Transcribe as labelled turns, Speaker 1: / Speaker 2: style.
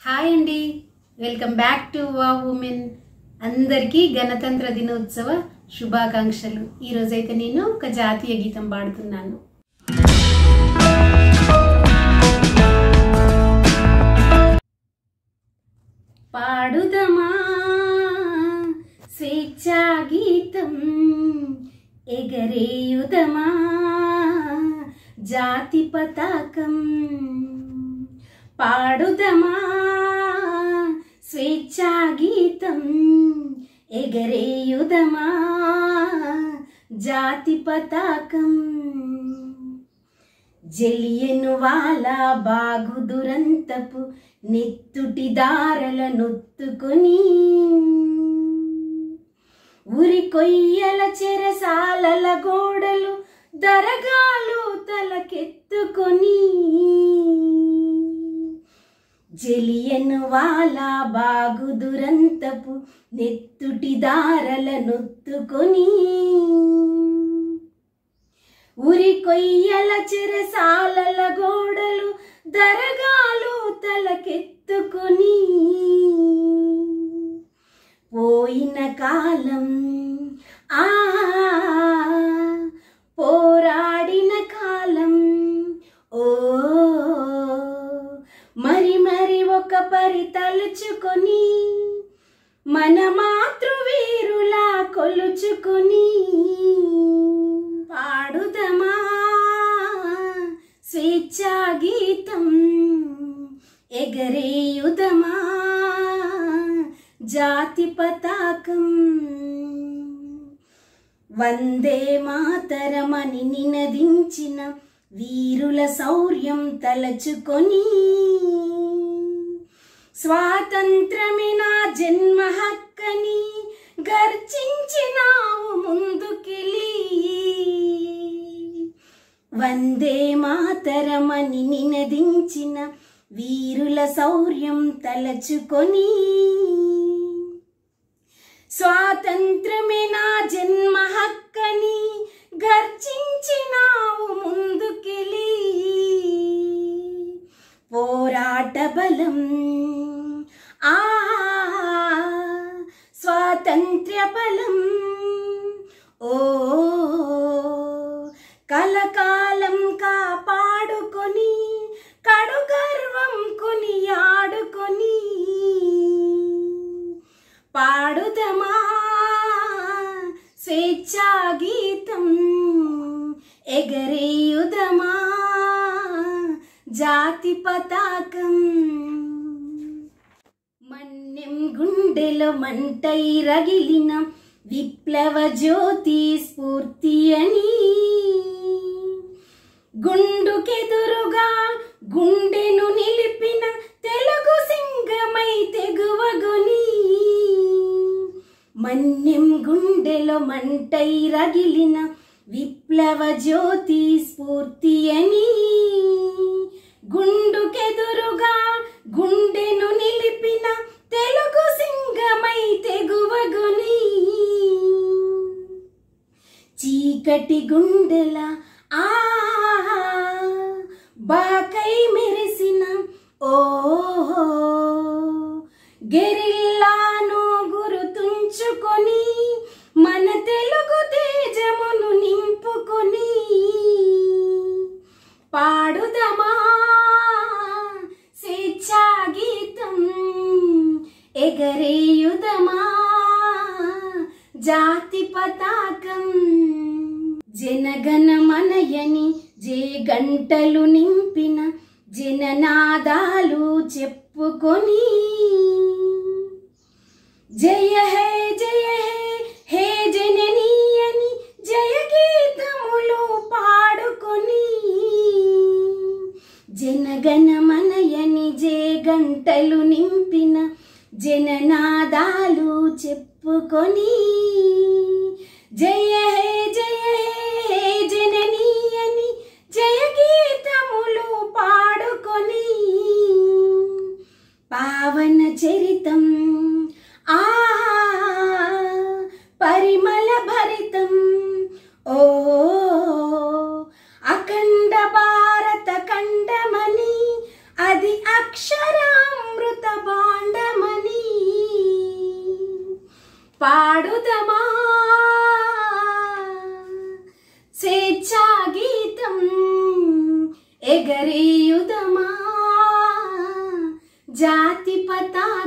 Speaker 1: hi అండి welcome back to వా women అందరికీ గణతంత్ర దినోత్సవ శుభాకాంక్షలు ఈరోజైతే నేను ఒక జాతీయ గీతం పాడుతున్నాను పాడుదమా స్వేచ్ఛా గీతం ఎగరేయుదమా జాతి పతాకం పాడుదమా స్వేచ్ఛా గీతం ఎగరేయుదమా జాతి పతాకం జలియను వాల బాగు దురంతపు నెత్తుటి దారల నొత్తుకొని ఉరి కొయ్యల చెరసాలల గోడలు దరగాలు తలకెత్తుకొని జలియను వాల బాగు దురంతపు నెత్తుటి దారల నొత్తుకొని ఉరి కొయ్యల చెరసాలల గోడలు దరగాలు తలకెత్తుకొని పోయిన కాలం ఆ పోరాడిన కాలం ఓ మరి మరి ఒక పరి తలుచుకొని మన మాతృవీరులా కొలుచుకొని పాడుదమా స్వేచ్ఛా గీతం ఎగరేయుదమా జాతి పతాకం వందే మాతరమని నినదించిన వీరుల శౌర్యం తలచుకొని స్వాతంత్రమే నా జన్మ హక్కని గర్జించినావు ముందుకెళ్ళి వందే మాతరమని నినదించిన వీరుల శౌర్యం తలచుకొని స్వాతంత్రమే నా జన్మ హక్కని గర్జించినావు ముందుకెళ్ళి పోరాట బలం ఆ స్వాతంత్ర్య బలం ఓ కలకాలం కాపాడుకొని కడు గర్వం కొనియాడుకొని పాడుదమా స్వేచ్ఛా గీతం ఎగరేయుదమా జాతి పతాకం మన్నెం గుండెలో మంటై రగిలిన విప్లవ జ్యోతి స్ఫూర్తి అని గుండుకెదురుగా గుండెను నిలిపిన తెలుగు సింగమై తెగువగొని మన్యం గుండెలో మంటై రగిలిన విప్లవ జ్యోతి స్ఫూర్తి అని గుండుకెదురుగా గుండెను నిలిపిన తెలుగు సింగమై తెగువగొని చీకటి గుండెల ఆ బాకై మెరిసిన ఓ గెరిల్లాను గురుతుంచుకొని మన తెలుగు తేజమును నింపుకొని పాడుదమా స్వేచ్ఛా గీతం ఎగరేయుదమా జాతి పతాకం జనగణ మనయని జే గంటలు నింపిన జననాదాలు చెప్పుకొని జయ హే జయ హే హే జననీ అని జయ గీతములు పాడుకొని జనగణ మనయని జే గంటలు నింపిన జననాదాలు చెప్పుకొని జయ హే జయ హే జననీ అని జయ గీతములు పాడుకొని పావన చరితం ఆ పరిమళ భరితం ఓ అఖండ భారత ఖండమని అది అక్షరామృత పాడుదమా స్వేచ్ఛా గీతం ఎగరేయుదమా జాతి పతాక